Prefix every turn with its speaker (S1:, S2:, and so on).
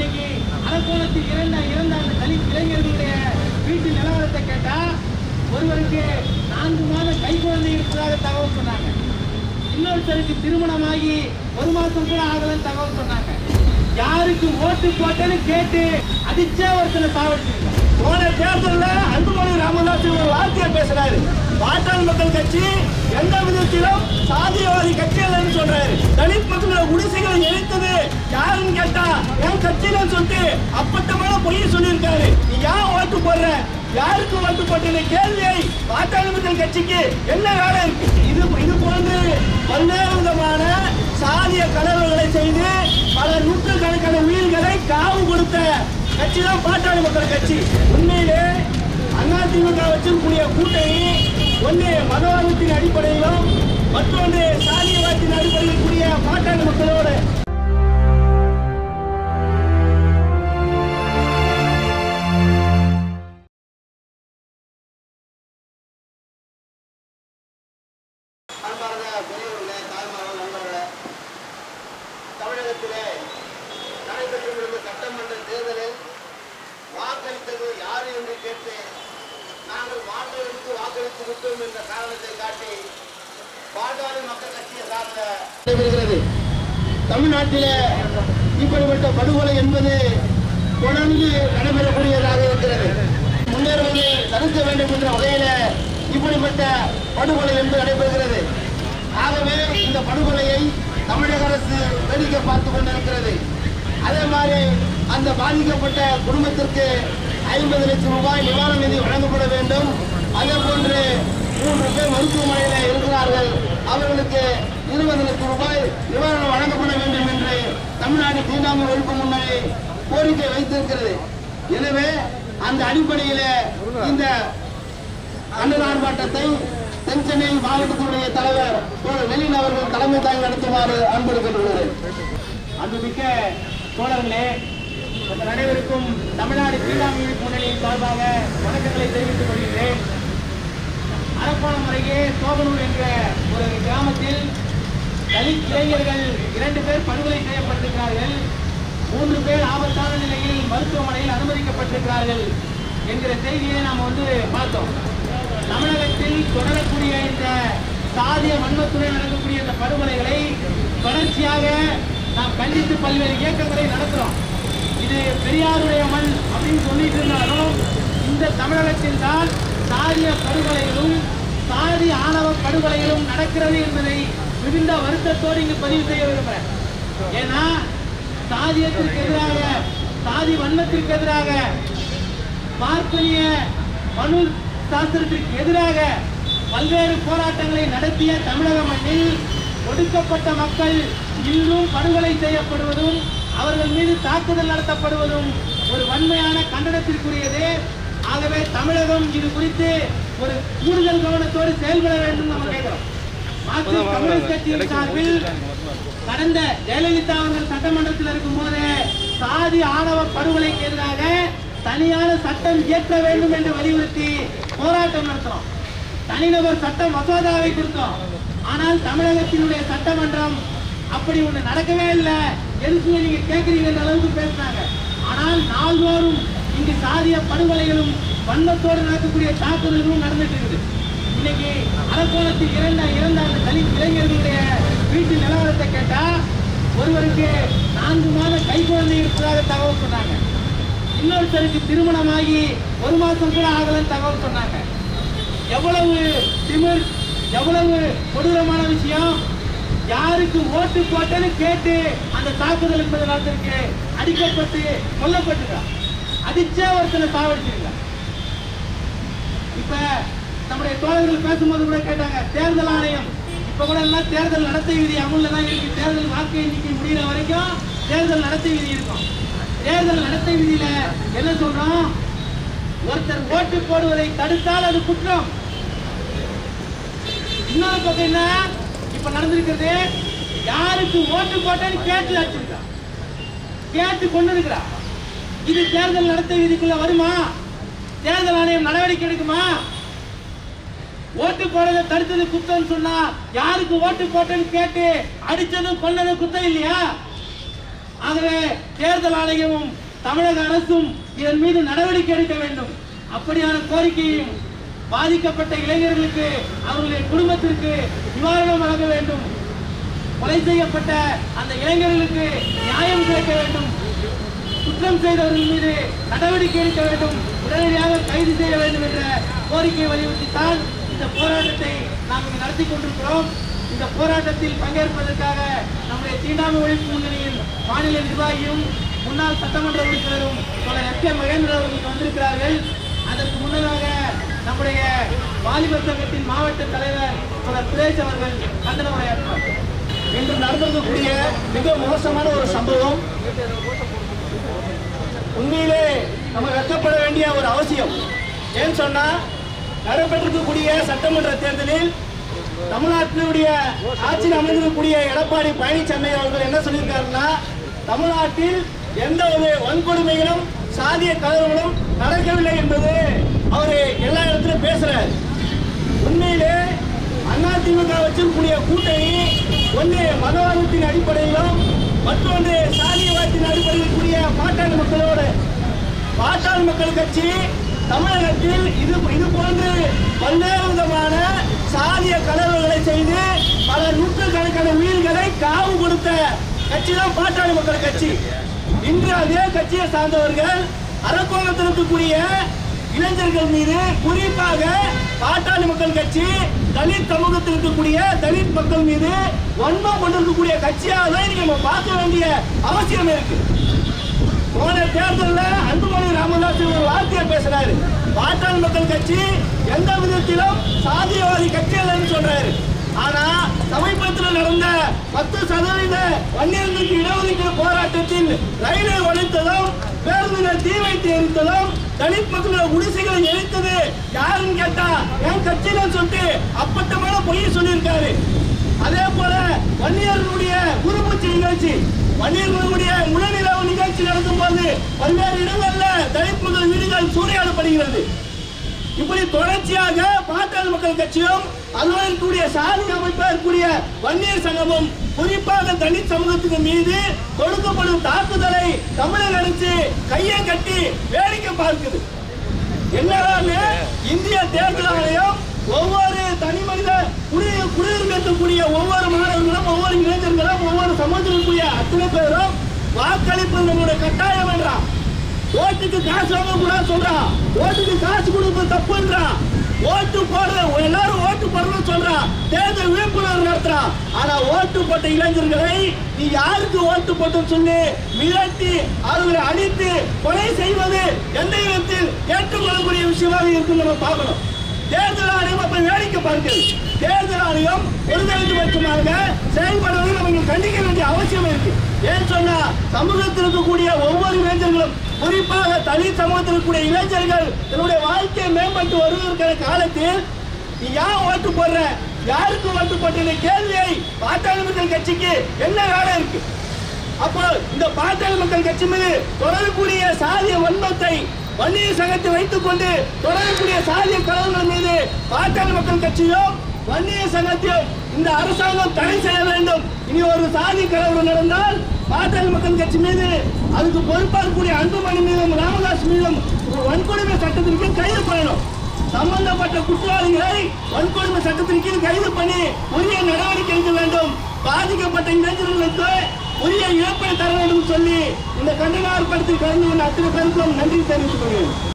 S1: இன்னைக்கு அரக்கோணத்தில் இறந்த இறந்த அந்த தலித் இளைஞர்களுடைய வீட்டு நிலவரத்தை கேட்டா ஒருவருக்கு நான்கு மாதம் கை குழந்தை இருப்பதாக தகவல் சொன்னாங்க இன்னொருத்தருக்கு திருமணமாகி ஒரு மாசம் கூட ஆகலன்னு தகவல் சொன்னாங்க யாருக்கு ஓட்டு போட்டேன்னு கேட்டு அடிச்சே ஒருத்தனை சாவடிச்சிருக்காங்க
S2: போன தேர்தல்ல அன்புமணி ராமதாஸ் ஒரு வார்த்தையை பேசுறாரு பாட்டாளி மக்கள் கட்சி எந்த விதத்திலும் சாதியவாதி கட்சி இல்லைன்னு சொல்றாரு தலித் மக்களோட குடிசைகளை எரித்தது யாருன்னு கேட்டா என் கட்சியில சொல்லிட்டு அப்பட்டமான பொய் சொல்லியிருக்காரு நீ ஏன் ஓட்டு போடுற யாருக்கு ஓட்டு போட்ட கேள்வியை பாட்டாளி மக்கள் கட்சிக்கு என்ன வேலை இருக்கு இது இது போன்று பல்வேறு விதமான சாதிய கலவரங்களை செய்து பல நூற்றுக்கணக்கான உயிர்களை காவு கொடுத்த கட்சி தான் பாட்டாளி மக்கள் கட்சி உண்மையிலே அதிமுக வச்சிருக்கக்கூடிய கூட்டணி ஒன்று மதவாதத்தின் அடிப்படையிலும் மற்றொன்று சாதியவாதத்தின் அடிப்படையில் கூடிய பாட்டாளி மக்களோடு
S3: அன்பார்ந்த பெரியவர்களே தாய்மார்கள் நண்பர்களே தமிழகத்திலே நடைபெற்று முடிந்த சட்டமன்ற தேர்தலில் வாக்களித்தது யார் என்று கேட்டு நாங்கள் மாநிலங்களுக்கு வாக்களித்து விட்டோம் என்ற காரணத்தை காட்டி பாட்டாளி மக்கள் கட்சியை சார்ந்த நடைபெறுகிறது தமிழ்நாட்டிலே இப்படிப்பட்ட படுகொலை என்பது தொடர்ந்து நடைபெறக்கூடியதாக இருக்கிறது முன்னேறுவதை தடுக்க வேண்டும் என்ற வகையில இப்படிப்பட்ட படுகொலை என்பது நடைபெறுகிறது ஆகவே இந்த படுகொலையை தமிழக அரசு வேடிக்கை பார்த்து கொண்டிருக்கிறது அதே மாதிரி அந்த பாதிக்கப்பட்ட குடும்பத்திற்கு ஐம்பது லட்சம் ரூபாய் நிவாரண நிதி வழங்கப்பட வேண்டும் அதே போன்று மூன்று பேர் மருத்துவமனையில் இருக்கிறார்கள் அவர்களுக்கு இருபது லட்சம் ரூபாய் நிவாரணம் வழங்கப்பட வேண்டும் என்று தமிழ்நாடு தீண்டாமை ஒழிப்பு முன்னணி கோரிக்கை வைத்திருக்கிறது எனவே அந்த அடிப்படையில் இந்த கண்டன ஆர்ப்பாட்டத்தை தென்சென்னை மாவட்டத்தினுடைய தலைவர் தோழர் வெளியின் அவர்கள் தலைமை தாங்கி நடத்துமாறு அன்பு கேட்டுள்ளது
S1: அன்புமிக்க தோழர்களே இந்த நடைபெறுக்கும் தமிழ்நாடு தீண்டாமை ஒழிப்பு முன்னணியின் சார்பாக வணக்கங்களை தெரிவித்துக் கொள்கிறேன் அரக்கோணம் அருகே சோகனூர் என்ற ஒரு கிராமத்தில் தலித் இளைஞர்கள் இரண்டு பேர் படுகொலை செய்யப்பட்டிருக்கிறார்கள் மூன்று பேர் ஆபத்தான நிலையில் மருத்துவமனையில் அனுமதிக்கப்பட்டிருக்கிறார்கள் என்கிற செய்தியை நாம் வந்து பார்த்தோம் தமிழகத்தில் தொடரக்கூடிய இந்த சாதிய வன்மத்துடன் நடக்கக்கூடிய இந்த படுகொலைகளை தொடர்ச்சியாக நாம் கண்டித்து பல்வேறு இயக்கங்களை நடத்துறோம் இது பெரியாருடைய மண் அப்படின்னு சொல்லிட்டு இருந்தாலும் இந்த தமிழகத்தில் தான் சாதிய படுகொலைகளும் சாதி ஆணவ படுகொலைகளும் நடக்கிறது என்பதை மிகுந்த வருத்தத்தோடு இங்கு பதிவு செய்ய விரும்புகிறேன் ஏன்னா சாதியத்திற்கு எதிராக சாதி வன்மத்திற்கு எதிராக பார்ப்பனிய மனு சாஸ்திரத்திற்கு எதிராக பல்வேறு போராட்டங்களை நடத்திய தமிழக மண்ணில் ஒடுக்கப்பட்ட மக்கள் இன்றும் படுகொலை செய்யப்படுவதும் அவர்கள் மீது தாக்குதல் நடத்தப்படுவதும் ஒரு வன்மையான கண்டனத்திற்குரியது ஆகவே தமிழகம் இது குறித்து ஒரு கூடுதல் கவனத்தோடு செயல்பட வேண்டும் நம்ம கேட்கிறோம் மார்க்சிஸ்ட் கம்யூனிஸ்ட் கட்சியின் சார்பில் கடந்த ஜெயலலிதா அவர்கள் சட்டமன்றத்தில் இருக்கும்போது சாதி ஆணவ படுகொலைக்கு எதிராக தனியான சட்டம் இயற்ற வேண்டும் என்று வலியுறுத்தி போராட்டம் நடத்தினோம் தனிநபர் சட்ட மசோதாவை கொடுத்தோம் ஆனால் தமிழகத்தினுடைய சட்டமன்றம் அப்படி ஒண்ணு நடக்கவே இல்லை எதுக்கு நீங்க கேட்கறீங்கன்ற அளவுக்கு பேசினாங்க ஆனால் நாள்தோறும் இங்கு சாதிய படுகொலைகளும் வன்மத்தோடு நடக்கக்கூடிய தாக்குதல்களும் நடந்துட்டு இருக்குது இன்னைக்கு அரக்கோணத்தில் இறந்த இறந்த அந்த தலித் இளைஞர்களுடைய வீட்டு நிலவரத்தை கேட்டா ஒருவருக்கு நான்கு மாத கை குழந்தை இருப்பதாக தகவல் சொன்னாங்க இன்னொருத்தருக்கு திருமணமாகி ஒரு மாசம் கூட ஆகலன்னு தகவல் சொன்னாங்க எவ்வளவு திமிர் எவ்வளவு கொடூரமான விஷயம் யாருக்கு ஓட்டு போட்டேன்னு கேட்டு அந்த தாக்குதல் என்பது நடந்திருக்கு அடிக்கப்பட்டு கொல்லப்பட்டிருக்கான் அடிச்சே ஒருத்தனை சாவடிச்சிருக்கான் இப்ப நம்முடைய தோழர்கள் பேசும்போது கூட கேட்டாங்க தேர்தல் ஆணையம் இப்ப கூட எல்லாம் தேர்தல் நடத்தை விதி அமுல்ல தான் இருக்கு தேர்தல் வாக்கு எண்ணிக்கை முடிகிற வரைக்கும் தேர்தல் நடத்தை விதி இருக்கும் தேர்தல் நடத்தை விதியில என்ன சொல்றோம் ஒருத்தர் ஓட்டு போடுவதை தடுத்தால் அது குற்றம் இன்னொரு பக்கம் என்ன இப்ப நடந்திருக்கிறது யாருக்கு ஓட்டு போட்டேன்னு கேட்டு அடிச்சிருக்கா கேட்டு கொண்டு இருக்கிறா இது தேர்தல் நடத்தை விதிக்குள்ள வருமா தேர்தல் ஆணையம் நடவடிக்கை எடுக்குமா ஓட்டு போடுறதை தடுத்தது குத்தம் சொன்னா யாருக்கு ஓட்டு போட்டேன்னு கேட்டு அடிச்சதும் கொன்னதும் குத்தம் இல்லையா ஆகவே தேர்தல் ஆணையமும் தமிழக அரசும் இதன் மீது நடவடிக்கை எடுக்க வேண்டும் அப்படியான கோரிக்கையும் பாதிக்கப்பட்ட இளைஞர்களுக்கு அவர்களுடைய குடும்பத்திற்கு நிவாரணம் வழங்க வேண்டும் கொலை செய்யப்பட்ட அந்த இளைஞர்களுக்கு நியாயம் கிடைக்க வேண்டும் குற்றம் செய்தவர்கள் மீது நடவடிக்கை எடுக்க வேண்டும் உடனடியாக கைது செய்ய வேண்டும் என்ற கோரிக்கையை வலியுறுத்தித்தான் இந்த போராட்டத்தை நாம் இங்கு நடத்தி கொண்டிருக்கிறோம் இந்த போராட்டத்தில் பங்கேற்பதற்காக நம்முடைய தீண்டாமை ஒழிப்பு முன்னணியின் மாநில நிர்வாகியும் முன்னாள் சட்டமன்ற உறுப்பினரும் தோழர் எஸ் கே மகேந்திர அவர்கள் வந்திருக்கிறார்கள் அதற்கு முன்னதாக நம்முடைய வாலிபர் சங்கத்தின் மாவட்ட தலைவர் தோழர் சுரேஷ் அவர்கள் கண்டன உரையாற்றுவார்
S2: இன்று நடந்திருக்கக்கூடிய மிக மோசமான ஒரு சம்பவம் உண்மையிலே நம்ம வெட்கப்பட வேண்டிய ஒரு அவசியம் ஏன்னு சொன்னா நடைபெற்றிருக்கக்கூடிய சட்டமன்ற தேர்தலில் தமிழ்நாட்டினுடைய ஆட்சியில் அமைந்திருக்கக்கூடிய எடப்பாடி பழனிசாமி அவர்கள் என்ன சொல்லியிருக்காருன்னா தமிழ்நாட்டில் எந்த ஒரு வன்கொடுமைகளும் சாதிய கலவரங்களும் நடக்கவில்லை என்பது அவரு எல்லா இடத்திலும் பேசுறாரு உண்மையிலே அதிமுக வச்சிருக்கக்கூடிய கூட்டணி ஒன்று மதவாதத்தின் அடிப்படையிலும் மற்றொன்று சாதியவாதத்தின் அடிப்படையில் கூடிய பாட்டாளி மக்களோடு பாட்டாளி மக்கள் கட்சி தமிழகத்தில் இது இது போன்று பல்வேறு விதமான சாதிய கலவரங்களை செய்து பல நூற்றுக்கணக்கான உயிர்களை காவு கொடுத்த கட்சி தான் பாட்டாளி மக்கள் கட்சி இன்று அதே கட்சியை சார்ந்தவர்கள் அரக்கோணத்தில் இருக்கக்கூடிய இளைஞர்கள் மீது குறிப்பாக பாட்டாளி மக்கள் கட்சி தலித் சமூகத்தில் இருக்கக்கூடிய தலித் மக்கள் மீது வன்மம் கொண்டிருக்கக்கூடிய கட்சியாக தான் இன்னைக்கு நம்ம பார்க்க வேண்டிய அவசியம் இருக்கு போன தேர்தலில் அன்புமணி ராமதாஸ் ஒரு வார்த்தையை பேசுறாரு பாட்டாளி மக்கள் கட்சி எந்த விதத்திலும் சாதியவாதி கட்சி இல்லைன்னு சொல்றாரு ஆனா சமீபத்தில் நடந்த பத்து சதவீத வன்னியர்களுக்கு இடஒதுக்கீடு போராட்டத்தில் ரயிலை ஒழித்ததும் பேருந்துகள் தீ வைத்து எரித்ததும் தலித் மக்களோட குடிசைகளை எரித்தது யாருன்னு கேட்டா என் கட்சியில சொல்லிட்டு அப்பட்டமான பொய்யை சொல்லியிருக்காரு அதே போல வன்னியர்களுடைய குருபூச்சி நிகழ்ச்சி வன்னியர்களுடைய முழநிலவு நிகழ்ச்சி நடத்தும் போது பல்வேறு இடங்கள்ல தலித் மக்கள் வீடுகள் சூறையாடப்படுகிறது இப்படி தொடர்ச்சியாக பாட்டாளி மக்கள் கட்சியும் அதோடு இருக்கக்கூடிய சாதி அமைப்பா இருக்கக்கூடிய வன்னியர் சங்கமும் குறிப்பாக தலித் சமூகத்துக்கு மீது கொடுக்கப்படும் தாக்குதலை தமிழக அரசு கையை கட்டி வேடிக்கை பார்க்குது என்னடான்னு இந்திய தேர்தல் ஆணையம் ஒவ்வொரு தனி மனித குடி குடியுரிமை இருக்கக்கூடிய ஒவ்வொரு மாணவர்களும் ஒவ்வொரு இளைஞர்களும் ஒவ்வொரு சமூகத்தில் இருக்கக்கூடிய அத்தனை பேரும் வாக்களிப்பு நம்மளுடைய கட்டாயம் என்றான் ஓட்டுக்கு காசு வாங்க கூடாது சொல்றான் ஓட்டுக்கு காசு கொடுப்பது தப்புன்றான் ஓட்டு போடுற எல்லாரும் ஓட்டு போடணும்னு சொல்றான் தேர்தல் விழிப்புணர்வு நடத்துறான் ஆனா ஓட்டு போட்ட இளைஞர்களை நீ யாருக்கு ஓட்டு போட்டோன்னு சொல்லி மிரட்டி அவர்களை அடித்து கொலை செய்வது எந்த விதத்தில் ஏற்றுக்கொள்ளக்கூடிய விஷயமாக இருக்கும் நம்ம பார்க்கணும் தேர்தல் ஆணையம் அப்ப வேடிக்கை பார்க்கிறது தேர்தல் ஆணையம் ஒருதலைந்து பட்சமாக செயல்படுவதை நம்ம கண்டிக்க வேண்டிய அவசியம் இருக்கு ஏன் சொன்னா சமூகத்தில் இருக்கக்கூடிய ஒவ்வொரு இளைஞர்களும் குறிப்பாக தனி சமூகத்தில் இருக்கக்கூடிய இளைஞர்கள் தன்னுடைய வாழ்க்கையை மேம்பட்டு வருவதற்கான காலத்தில் நீ யார் ஓட்டு போடுற யாருக்கு ஓட்டு போட்ட கேள்வியை பாட்டாளி மக்கள் கட்சிக்கு என்ன வேலை இருக்கு அப்போ இந்த பாட்டாளி மக்கள் கட்சி மீது தொடரக்கூடிய சாதிய வன்மத்தை வன்னியர் சங்கத்தை வைத்துக் கொண்டு தொடரக்கூடிய சாதிய கலவரங்கள் மீது பாட்டாளி மக்கள் கட்சியும் வன்னியர் சங்கத்தையும் இந்த அரசாங்கம் தடை செய்ய வேண்டும் இனி ஒரு சாதி கலவரம் நடந்தால் பாட்டாளி மக்கள் கட்சி மீது அதுக்கு பொறுப்பாகக்கூடிய அன்புமணி மீதும் ராமதாஸ் மீதும் ஒரு வன்கொடுமை சட்டத்திற்கு கைது பண்ணணும் சம்பந்தப்பட்ட குற்றவாளிகளை வன்கொடுமை சட்டத்தின் கீழ் கைது பண்ணி உரிய நடவடிக்கை எடுக்க வேண்டும் பாதிக்கப்பட்ட இளைஞர்களுக்கு உரிய இழப்பை தர வேண்டும் சொல்லி இந்த கண்டன ஆர்ப்பாட்டத்தில் கலந்து கொண்ட அத்தனை பேருக்கும் நன்றி தெரிவித்துக் கொள்கிறேன்